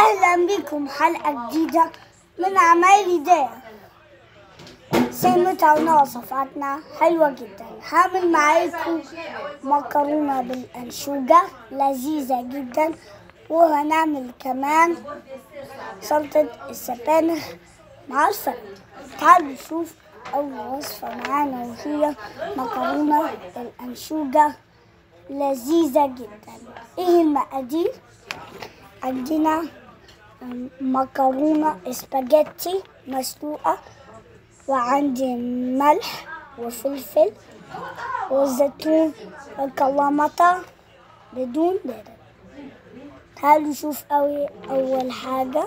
اهلا بكم حلقه جديده من اعمال ده سمتها وصفاتنا حلوه جدا هعمل معاكم مكرونه بالانشوجه لذيذه جدا وهنعمل كمان سلطه السبانخ مع الفرد تعالوا نشوف اول وصفه معانا وهي مكرونه الانشوجه لذيذه جدا ايه المقادير عندنا مكرونة اسباجيتي مسلوقة وعندي ملح وفلفل وزيتون وكلامطة بدون دقيق تعالوا نشوف أوي أول حاجة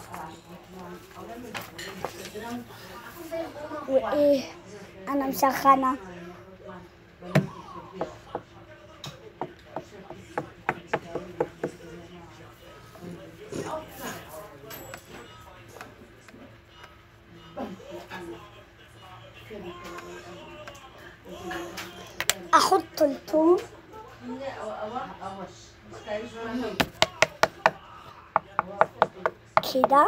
وإيه أنا مسخنة احط الثوم كده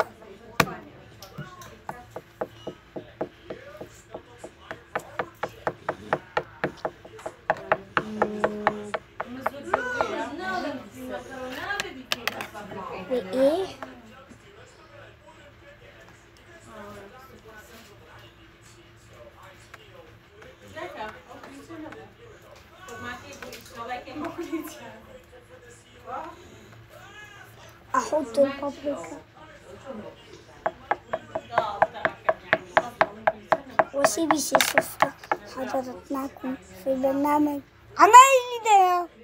وايه احط البابريكا واسيب الشفرة حضرت معكم في برنامج عمايلي ده